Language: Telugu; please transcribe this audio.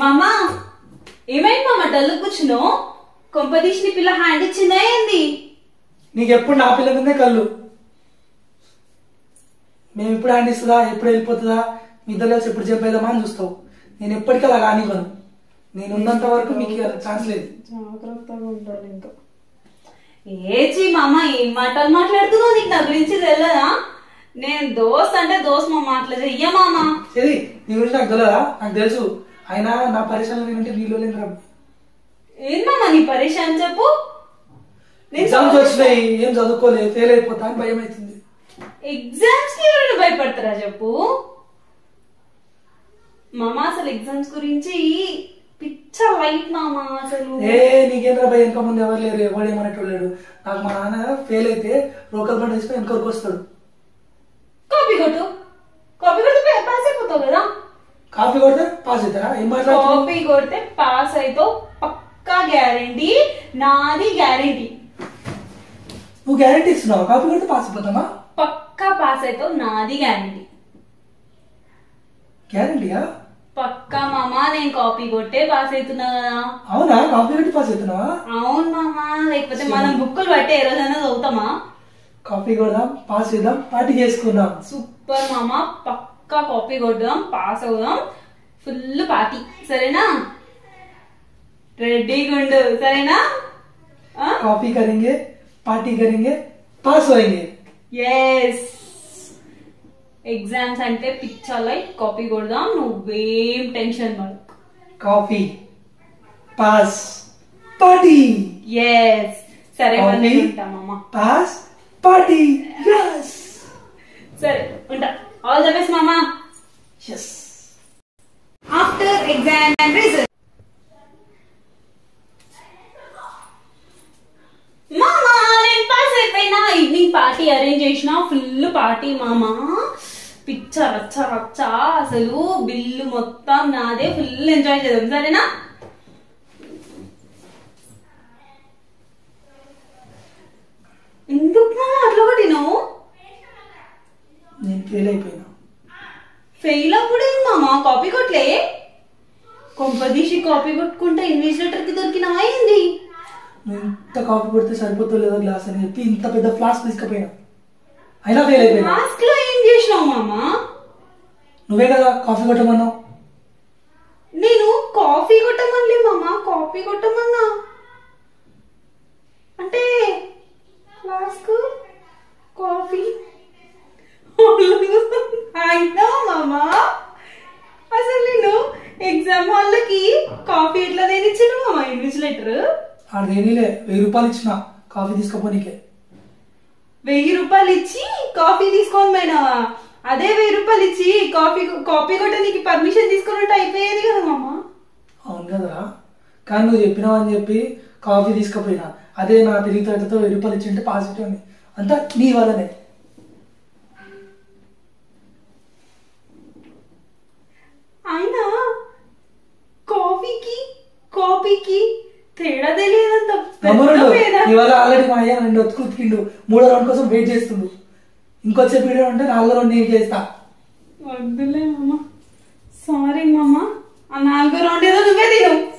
మామా ఏమైంది మామ డల్లు కూర్చున్నావు కొంపదీసి నీ పిల్ల హ్యాండ్ ఇచ్చిందా ఏంది నీకు ఎప్పుడు నా పిల్ల మీదే కళ్ళు మేము ఎప్పుడు హ్యాండ్ ఇస్తుందా ఎప్పుడు వెళ్ళిపోతుందా మీ ఇద్దరు కలిసి ఎప్పుడు చెప్పేద్దామా అని చూస్తావు నేను ఎప్పటికీ అలా కానివ్వను నేను ఉన్నంత వరకు మీకు ఛాన్స్ లేదు జాగ్రత్తగా ఉండాలి ఇంకా ఏచి మామ ఏం మాటలు మాట్లాడుతున్నావు నీకు నా గురించి తెలియదా నేను దోస్త్ అంటే దోస్త్ మా మాటలు చెయ్య మామ సరే నీ గురించి నాకు తెలియదా నాకు తెలుసు అయినా నా పరిశ్రమ ఏంటంటే నీళ్ళు లేని రా ఏందమ్మా నీ పరేషాన్ చెప్పు నేను ఎగ్జామ్స్ వచ్చినాయి ఏం చదువుకోలేదు ఫెయిల్ అయిపోతా అని భయం అవుతుంది ఎగ్జామ్స్ కి ఎవరైనా భయపడతారా చెప్పు మామ అసలు ఎగ్జామ్స్ గురించి పిచ్చ లైట్ మామ అసలు ఏ నీకేంద్రా భయం ఇంకా ముందు ఎవరు లేరు ఎవడు ఏమనేటోళ్ళాడు నాకు మా నాన్న ఫెయిల్ అయితే రోకల్ బండి వేసుకొని వెనకరికి వస్తాడు కాపీ కొట్టు కాపీ కొడితే పాస్ అయిపోతావు కదా కాఫీ కొడితే పాస్ అవుతారా ఏం మాట్లాడుతున్నావు కాపీ కొడితే పాస్ అవుతావు పక్కా గ్యారంటీ నాది గ్యారంటీ నువ్వు గ్యారెంటీ ఇస్తున్నావు కాఫీ కొడితే పాస్ అయిపోతామా పక్కా పాస్ అవుతావు నాది గ్యారంటీ గ్యారెంటీయా పక్కా మామ నేను కాపీ కొట్టే పాస్ అవుతున్నా కదా అవునా కాఫీ కొట్టి పాస్ అవుతున్నావా అవును మామ లేకపోతే మనం బుక్కులు పట్టే ఏ రోజైనా చదువుతామా కాఫీ కొడదాం పాస్ చేద్దాం పార్టీ చేసుకుందాం సూపర్ మామ పక్కా కాపీ కొడదాం పాస్ అవుదాం ఫుల్ పార్టీ సరేనా రెడీగా ఉండు సరేనా కాఫీ करेंगे పార్టీ करेंगे పాస్ होएंगे ఎస్ ఎగ్జామ్స్ అంటే పిచ్చా లైట్ కాపీ కొడదాం నువ్వేం టెన్షన్ పడు కాఫీ పాస్ పార్టీ ఎస్ సరే Coffee? మళ్ళీ ఉంటామమ్మా పాస్ పార్టీ yes సరే ఉంటా ఆల్ ద బెస్ట్ మామా yes after exam and result మామా నేను పాస్ అయిపోయినా ఈవినింగ్ పార్టీ అరేంజ్ చేసిన ఫుల్ పార్టీ మామా పిచ్చ రచ్చ రచ్చ అసలు బిల్లు మొత్తం నాదే ఫుల్ ఎంజాయ్ చేద్దాం సరేనా ఎందుకు మామ అట్లా కొట్టినావు నేను ఫెయిల్ అయిపోయినా ఫెయిల్ అప్పుడు ఏం మామ కాపీ కొట్లే కొంపదీసి కాపీ కొట్టుకుంటే ఇన్విజిలేటర్ కి దొరికినా ఏంది నువ్వు ఇంత కాఫీ కొడితే సరిపోతుందో లేదో గ్లాస్ అని చెప్పి ఇంత పెద్ద ఫ్లాస్క్ తీసుకుపోయినా అయినా ఫెయిల్ అయిపోయినా మాస్క్ లో ఏం చేసినావు మామ నువ్వే కదా కాఫీ కొట్టమన్నావు నేను కాఫీ కొట్టమనిలే మామ కాఫీ కొట్టమన్నా అంటే ఫ్లాస్క్ కాఫీ అయినా మామ అసలు నేను ఎగ్జామ్ వాళ్ళకి కాఫీ ఎట్లా దేనిచ్చిన మామ ఇన్విజిలేటర్ ఆడదేనీలే వెయ్యి రూపాయలు ఇచ్చిన కాఫీ తీసుకుపోనీకే వెయ్యి రూపాయలు ఇచ్చి కాఫీ తీసుకొని పోయినావా అదే వెయ్యి రూపాయలు ఇచ్చి కాఫీ కాఫీ కొట్ట నీకు పర్మిషన్ తీసుకొని ఉంటే అయిపోయేది కదా మామ అవును కదా కానీ నువ్వు చెప్పినావు అని చెప్పి కాఫీ తీసుకుపోయినా అదే నా తెలివితేటలతో వెయ్యి రూపాయలు ఇచ్చింటే పాజిటివ్ ఉంది అంతా నీ వల్లనే అయినా కాఫీకి కాఫీకి తేడా తెలియదంత నమ్మరుడు నీ వల్ల ఆల్రెడీ మా అయ్య రెండు ఒత్తుకు ఉతికిండు మూడో రౌండ్ కోసం వెయిట్ చేస్తుండు ఇంకొచ్చే పీరియడ్ ఉంటే నాలుగో రౌండ్ నేను చేస్తా వద్దులే మామ సారీ మామ ఆ నాలుగో రౌండ్ ఏదో నువ్వే తిను